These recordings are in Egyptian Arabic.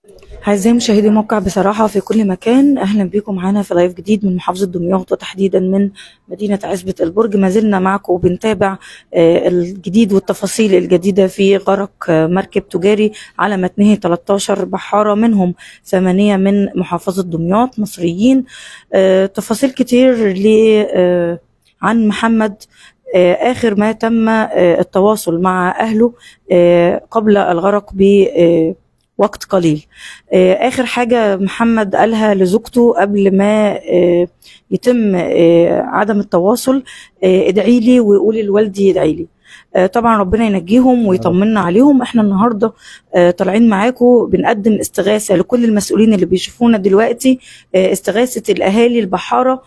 أعزائي مشاهدي موقع بصراحة في كل مكان أهلا بكم معانا في لايف جديد من محافظة دمياط وتحديدا من مدينة عزبة البرج ما زلنا معكم وبنتابع آه، الجديد والتفاصيل الجديدة في غرق آه، مركب تجاري على متنه 13 بحارة منهم ثمانية من محافظة دمياط مصريين آه، تفاصيل كتير ل آه، عن محمد آه، آخر ما تم آه، التواصل مع أهله آه، قبل الغرق ب آه، وقت قليل آه، آخر حاجة محمد قالها لزوجته قبل ما آه، يتم آه، عدم التواصل آه، ادعي لي وقولي لوالدي يدعي لي آه، طبعا ربنا ينجيهم ويطمنا عليهم احنا النهارده آه، طالعين معاكم بنقدم استغاثه لكل المسؤولين اللي بيشوفونا دلوقتي آه، استغاثه الاهالي البحاره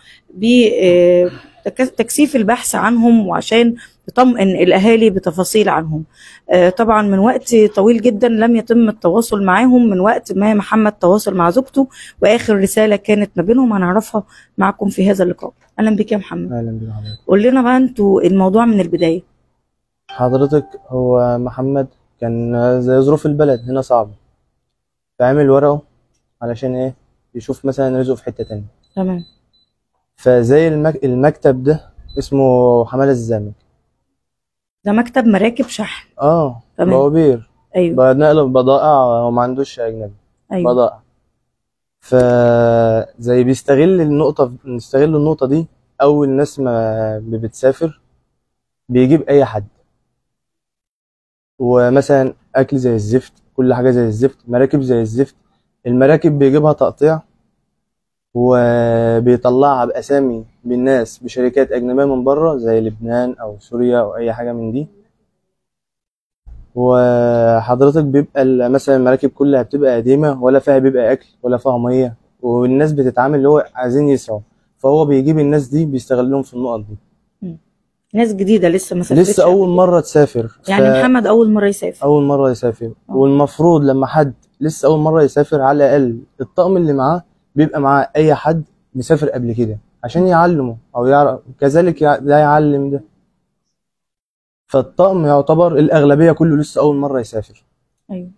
بتكثيف البحث عنهم وعشان تطمئن الاهالي بتفاصيل عنهم آه، طبعا من وقت طويل جدا لم يتم التواصل معاهم من وقت ما محمد تواصل مع زوجته واخر رساله كانت ما بينهم هنعرفها معكم في هذا اللقاء اهلا بك يا محمد اهلا بك حضرتك قول لنا بقى انتوا الموضوع من البدايه حضرتك هو محمد كان زي ظروف البلد هنا صعبة فعمل ورقه علشان ايه يشوف مثلا رزقه في حتة تانية تمام فزي المك... المكتب ده اسمه حمالة الزامل ده مكتب مراكب شحن اه تمام. بوابير ايوه بنقل بضائع هو ما عندوش اجنبي ايوه بضائع فزي بيستغل النقطة نستغل النقطة دي أول ناس ما بتسافر بيجيب أي حد ومثلا أكل زي الزفت كل حاجة زي الزفت مراكب زي الزفت المراكب بيجيبها تقطيع وبيطلعها بأسامي بالناس بشركات أجنبية من بره زي لبنان أو سوريا أو أي حاجة من دي وحضرتك بيبقى ال- مثلا المراكب كلها بتبقى قديمة ولا فيها بيبقى أكل ولا فيها مية والناس بتتعامل اللي هو عايزين يسعوا فهو بيجيب الناس دي بيستغلهم في النقط دي ناس جديده لسه ما سافرتش لسه أول مرة تسافر ف- يعني محمد اول مره يسافر أول مرة يسافر آه. والمفروض لما حد لسه أول مرة يسافر على الأقل الطقم اللي معاه بيبقى معاه أي حد مسافر قبل كده عشان يعلمه أو يعرف كذلك يع- لا يعلم ده فالطقم يعتبر الأغلبية كله لسه أول مرة يسافر ايوه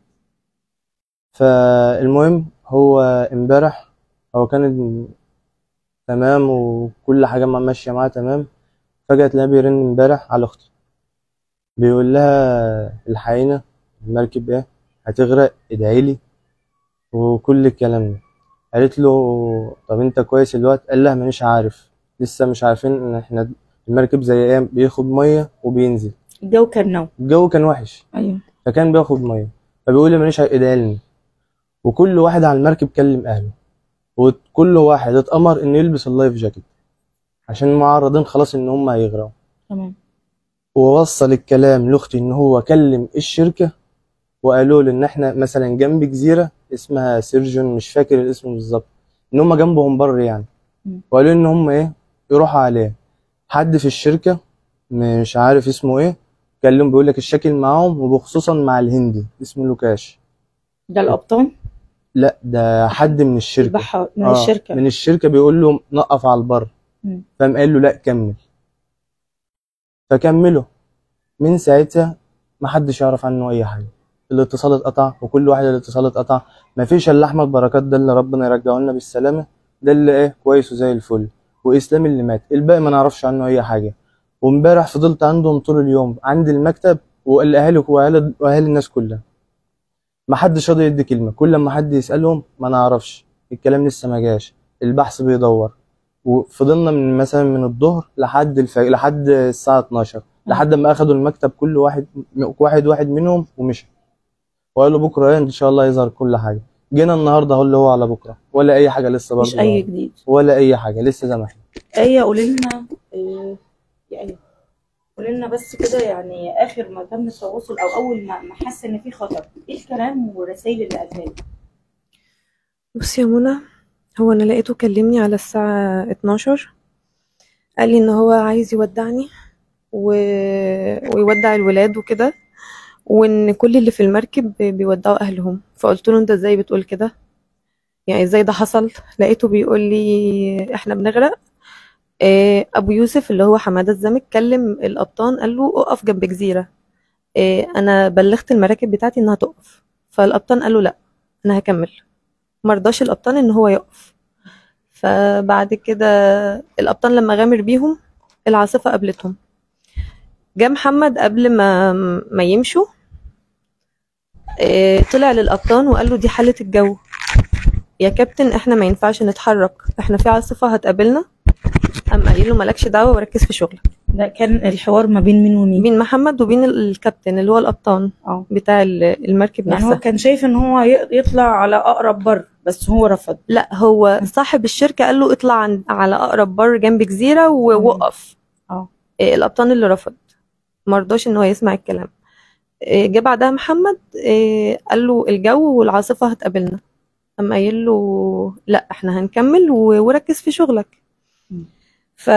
فالمهم هو امبارح هو كان تمام وكل حاجة ما ماشية معاه تمام فجأة تلاقيه بيرن امبارح على أختي بيقول لها الحقيقة المركب ايه هتغرق ادعيلي وكل الكلام ده قالت له طب انت كويس الوقت قال لها مانيش عارف لسه مش عارفين ان احنا المركب زي ايه بياخد مية وبينزل الجو كان نو الجو كان وحش ايوه فكان بياخد ميه فبيقول لي ماليش ادعي وكل واحد على المركب كلم اهله وكل واحد اتأمر انه يلبس اللايف جاكيت عشان معرضين خلاص ان هم هيغرقوا تمام ووصل الكلام لاختي ان هو كلم الشركه وقالوا له ان احنا مثلا جنب جزيره اسمها سيرجون مش فاكر الاسم بالظبط ان هم جنبهم بر يعني مم. وقالوا ان هم ايه يروحوا عليه حد في الشركه مش عارف اسمه ايه كلم بيقول لك الشكل معاهم وبخصوصا مع الهندي اسمه لوكاش ده القبطان لا ده حد من الشركه البحار من آه، الشركه من الشركه بيقول له نقف على البر مم. فقام قال له لا كمل فكمله من ساعتها ما حدش يعرف عنه اي حاجه الاتصال اتقطع وكل واحد الاتصال اتقطع ما فيش الا احمد بركات ده اللي ربنا يرجعه لنا بالسلامه ده اللي ايه كويس وزي الفل واسلام اللي مات الباقي ما نعرفش عنه اي حاجه وامبارح فضلت عندهم طول اليوم عند المكتب والاهالي واهالي واهالي الناس كلها ما حدش راضي يدي كلمه كل ما حد يسالهم ما نعرفش الكلام لسه ما جاش البحث بيدور وفضلنا من مثلا من الظهر لحد الفجر لحد الساعه 12 لحد ما اخدوا المكتب كل واحد واحد واحد منهم ومشى وقالوا بكره ايه ان شاء الله يظهر كل حاجه جينا النهارده اهو اللي هو على بكره ولا اي حاجه لسه برضه مش اي جديد ولا اي حاجه لسه زي ما احنا ايه قولي لنا آه، يعني قولي لنا بس كده يعني اخر ما تم التواصل او اول ما ما حس ان في خطر ايه الكلام والرسائل اللي قالها لك بصي يا منى هو انا لقيته كلمني على الساعة 12 قال لي ان هو عايز يودعني و... ويودع الولاد وكده وان كل اللي في المركب بيودعوا اهلهم فقلت له انت ازاي بتقول كده يعني ازاي ده حصل لقيته بيقول لي احنا بنغرق آه، ابو يوسف اللي هو حماده الزمك كلم القبطان قال له اقف جنب جزيره آه، انا بلغت المراكب بتاعتي انها تقف فالقبطان قال له لا انا هكمل مرضاش القبطان ان هو يقف فبعد كده القبطان لما غامر بيهم العاصفة قابلتهم جه محمد قبل ما ما يمشوا آه، طلع للقبطان وقال له دي حالة الجو يا كابتن احنا ما ينفعش نتحرك احنا في عاصفة هتقابلنا قام قايل له مالكش دعوة وركز في شغلك ده كان الحوار ما بين مين ومين بين محمد وبين ال- الكابتن اللي هو القبطان اه بتاع ال- المركب يعني هو نفسها كان شايف ان هو ي- يطلع على اقرب بر بس هو رفض لا هو صاحب الشركة قال له اطلع عن على أقرب بر جنب جزيرة ووقف اه إيه، القبطان اللي رفض مرضاش ان هو يسمع الكلام إيه، جه بعدها محمد إيه، قال له الجو والعاصفة هتقابلنا قام قايل له لا احنا هنكمل و- وركز في شغلك مم. ف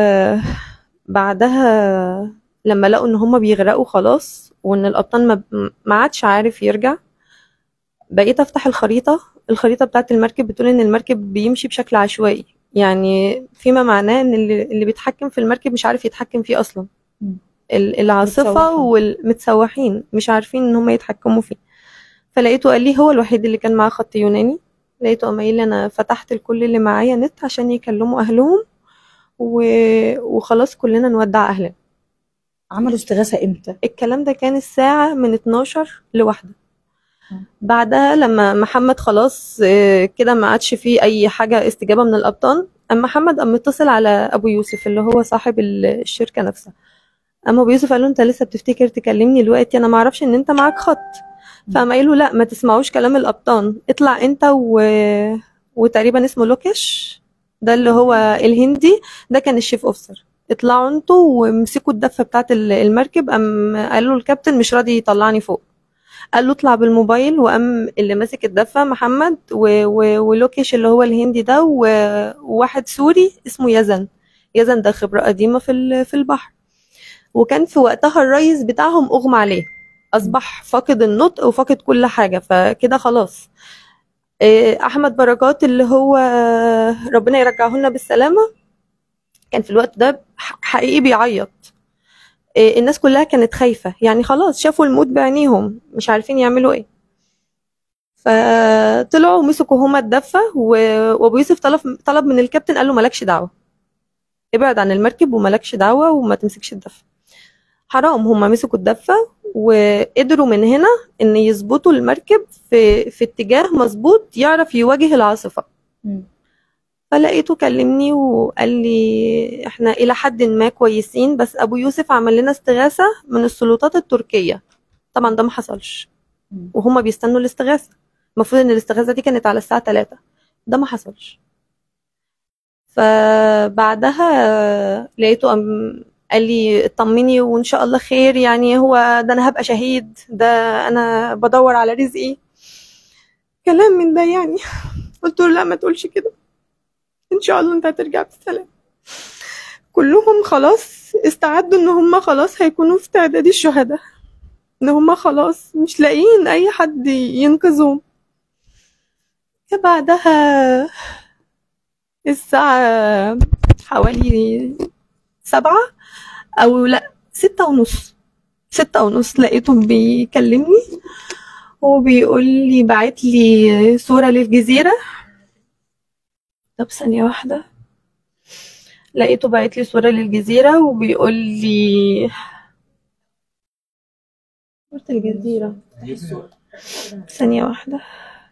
بعدها لما لقوا ان هما بيغرقوا خلاص وان القبطان ما ما عادش عارف يرجع بقيت افتح الخريطة الخريطة بتاعت المركب بتقول ان المركب بيمشي بشكل عشوائي يعني فيما معناه ان اللي, اللي بيتحكم في المركب مش عارف يتحكم فيه اصلا مم. ال- العاصفة متسوحين. والمتسوحين مش عارفين ان هم يتحكموا فيه فلقيته قال لي هو الوحيد اللي كان معاه خط يوناني لقيته قام قايل لي انا فتحت الكل اللي معايا نت عشان يكلموا اهلهم و... وخلاص كلنا نودع اهلنا عملوا استغاثة امتى الكلام ده كان الساعة من 12 لواحدة مم. بعدها لما محمد خلاص آه، كده ما عادش فيه أي حاجة استجابة من القبطان أما محمد قام متصل على أبو يوسف اللي هو صاحب ال- الشركة نفسها أما أبو يوسف قال له أنت لسه بتفتكر تكلمني دلوقتي أنا ما أعرفش إن أنت معاك خط فقام قايل له لا ما تسمعوش كلام القبطان اطلع أنت و... وتقريبا اسمه لوكش ده اللي هو الهندي ده كان الشيف اوفيسر اطلعوا انتوا وامسكوا الدفه بتاعت ال- المركب قام قال له الكابتن مش راضي يطلعني فوق قال له اطلع بالموبايل وقام اللي ماسك الدفه محمد و... و... ولوكيش اللي هو الهندي ده و... وواحد سوري اسمه يزن يزن ده خبره قديمه في ال... في البحر وكان في وقتها الرئيس بتاعهم اغمى عليه اصبح فاقد النطق وفاقد كل حاجه فكده خلاص إيه، احمد بركات اللي هو ربنا يرجعه لنا بالسلامه كان في الوقت ده ح- حقيقي بيعيط إيه، الناس كلها كانت خايفه يعني خلاص شافوا الموت بعينيهم مش عارفين يعملوا ايه فطلعوا ومسكوا هما الدفه و- وابو يوسف طلب طلب من الكابتن قال له مالكش دعوه ابعد عن المركب ومالكش دعوه وما تمسكش الدفه حرام هما مسكوا الدفه وقدروا من هنا ان يظبطوا المركب في في اتجاه مظبوط يعرف يواجه العاصفه مم. فلقيته كلمني وقال لي احنا الى حد ما كويسين بس ابو يوسف عمل لنا استغاثه من السلطات التركيه طبعا ده ما حصلش مم. وهما بيستنوا الاستغاثه المفروض ان الاستغاثه دي كانت على الساعه 3 ده ما حصلش فبعدها لقيته أم قال لي اطمني وان شاء الله خير يعني هو ده انا هبقى شهيد ده انا بدور على رزقي كلام من ده يعني قلت له لا ما تقولش كده ان شاء الله انت هترجع بالسلام كلهم خلاص استعدوا ان هم خلاص هيكونوا في تعداد الشهداء ان هم خلاص مش لاقيين اي حد ينقذهم بعدها الساعة حوالي سبعة أو لأ ستة ونص ستة ونص لقيتهم بيكلمني وبيقول لي بعت لي صورة للجزيرة طب ثانية واحدة لقيته بعت لي صورة للجزيرة وبيقول لي صورة الجزيرة ثانية واحدة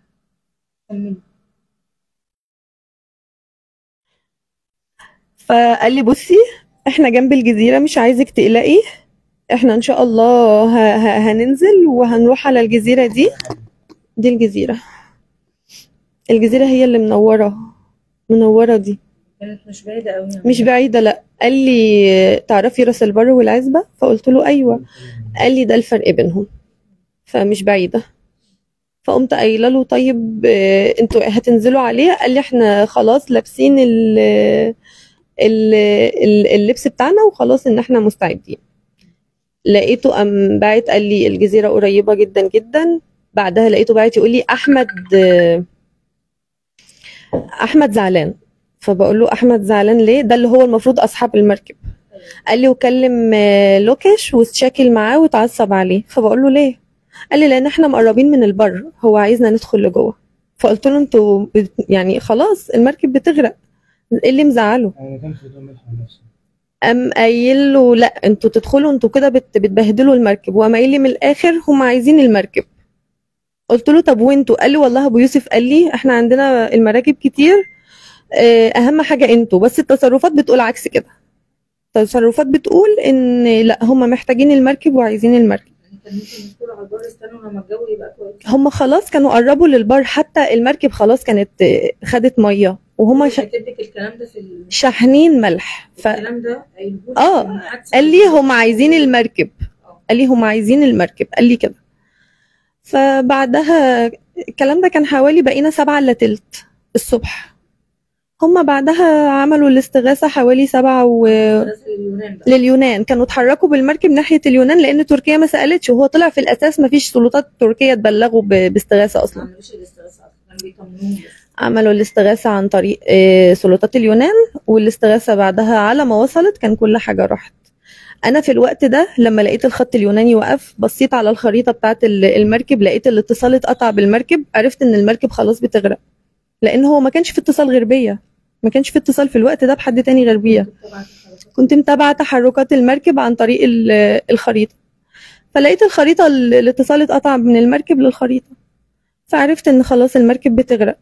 فقال لي بصي احنا جنب الجزيرة مش عايزك تقلقي احنا ان شاء الله ه- ه- هننزل وهنروح على الجزيرة دي دي الجزيرة الجزيرة هي اللي منورة منورة دي كانت مش بعيدة قوي مش بعيدة لا قال لي تعرفي راس البر والعزبة فقلت له ايوه قال لي ده الفرق بينهم فمش بعيدة فقمت قايله له طيب آه، انتوا هتنزلوا عليه قال لي احنا خلاص لابسين ال ال- ال- اللبس بتاعنا وخلاص ان احنا مستعدين لقيته قام باعت قال لي الجزيرة قريبة جدا جدا بعدها لقيته باعت يقول لي احمد آه، احمد زعلان فبقول له احمد زعلان ليه ده اللي هو المفروض اصحاب المركب قال لي وكلم آه، لوكش واتشاكل معاه واتعصب عليه فبقول له ليه قال لي لان احنا مقربين من البر هو عايزنا ندخل لجوه فقلت له انتوا بت- يعني خلاص المركب بتغرق ايه اللي مزعله يعني كان في دون ملح نفسه قام قايل له لا انتوا تدخلوا انتوا كده بت بتبهدلوا المركب وقام قايل لي من الاخر هم عايزين المركب قلت له طب وانتوا قال لي والله ابو يوسف قال لي احنا عندنا المراكب كتير اه، اهم حاجه انتوا بس التصرفات بتقول عكس كده التصرفات بتقول ان لا هم محتاجين المركب وعايزين المركب كان ممكن يدخلوا على البر استنوا لما الجو يبقى كويس هم خلاص كانوا قربوا للبر حتى المركب خلاص كانت اه، خدت ميه وهم شا- كاتب لك الكلام ده في ال- شاحنين ملح ف... الكلام ده قايله لك اه إن محدش- قال لي هم عايزين المركب قال لي هم عايزين المركب قال لي كده فبعدها الكلام ده كان حوالي بقينا سبعة الا تلت الصبح هم بعدها عملوا الاستغاثة حوالي سبعة و... نزل اليونان بقى لليونان كانوا اتحركوا بالمركب ناحية اليونان لأن تركيا ما سألتش وهو طلع في الأساس ما فيش سلطات تركية تبلغوا ب... باستغاثة ما أصلا عملوش الاستغاثه اصلا كانوا بيطمنوهم بس عملوا الاستغاثة عن طريق آه، سلطات اليونان والاستغاثة بعدها على ما وصلت كان كل حاجة راحت أنا في الوقت ده لما لقيت الخط اليوناني وقف بصيت على الخريطة بتاعت ال- المركب لقيت الاتصال اتقطع بالمركب عرفت إن المركب خلاص بتغرق لأن هو ما كانش في اتصال غير بيا ما كانش في اتصال في الوقت ده بحد تاني غير بيا طبعا الحركات. كنت متابعة تحركات المركب عن طريق ال- الخريطة فلقيت الخريطة ال- الاتصال اتقطع من المركب للخريطة فعرفت ان خلاص المركب بتغرق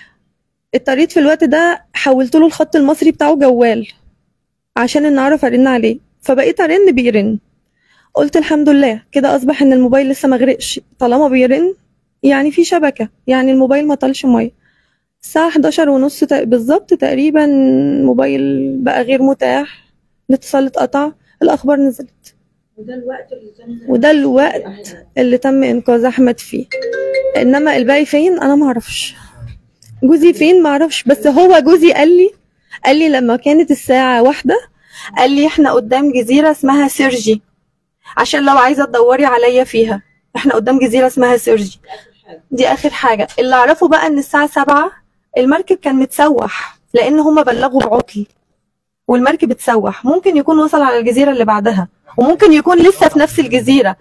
اضطريت في الوقت ده حولت له الخط المصري بتاعه جوال عشان ان اعرف ارن عليه فبقيت ارن بيرن قلت الحمد لله كده اصبح ان الموبايل لسه ما غرقش طالما بيرن يعني في شبكة يعني الموبايل ما طالش ميه الساعة 11 ونص تق- بالظبط تقريبا موبايل بقى غير متاح الاتصال اتقطع الأخبار نزلت وده الوقت اللي تم وده الوقت اللي تم إنقاذ أحمد فيه إنما الباقي فين أنا معرفش جوزي فين معرفش بس هو جوزي قال لي قال لي لما كانت الساعة واحدة قال لي احنا قدام جزيرة اسمها سيرجي عشان لو عايزة تدوري عليا فيها احنا قدام جزيرة اسمها سيرجي دي اخر حاجة اللي اعرفه بقى ان الساعة سبعة المركب كان متسوح لان هما بلغوا بعطل والمركب اتسوح ممكن يكون وصل على الجزيرة اللي بعدها وممكن يكون لسه في نفس الجزيرة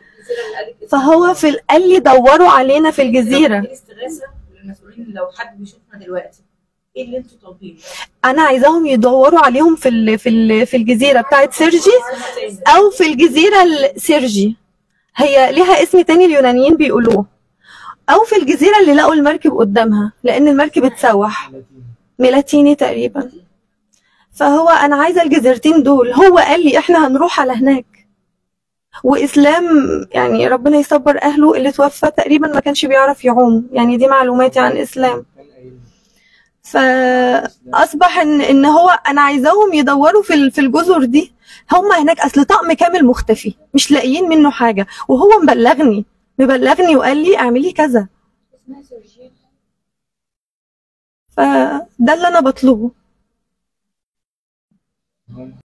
فهو في ال- قال لي دوروا علينا في الجزيرة الاستغاثه للمسؤولين لو حد بيشوفنا دلوقتي ايه اللي انتوا طالبينه؟ انا عايزاهم يدوروا عليهم في ال في ال في الجزيرة بتاعت سيرجي او في الجزيرة السيرجي هي ليها اسم تاني اليونانيين بيقولوه او في الجزيرة اللي لقوا المركب قدامها لان المركب اتسوح ميلاتيني تقريبا فهو انا عايزة الجزيرتين دول هو قال لي احنا هنروح على هناك واسلام يعني ربنا يصبر اهله اللي توفى تقريبا ما كانش بيعرف يعوم يعني دي معلوماتي عن اسلام فاصبح ان ان هو انا عايزاهم يدوروا في ال- في الجزر دي هم هناك اصل طقم كامل مختفي مش لاقيين منه حاجه وهو مبلغني مبلغني وقال لي اعملي كذا فده اللي انا بطلبه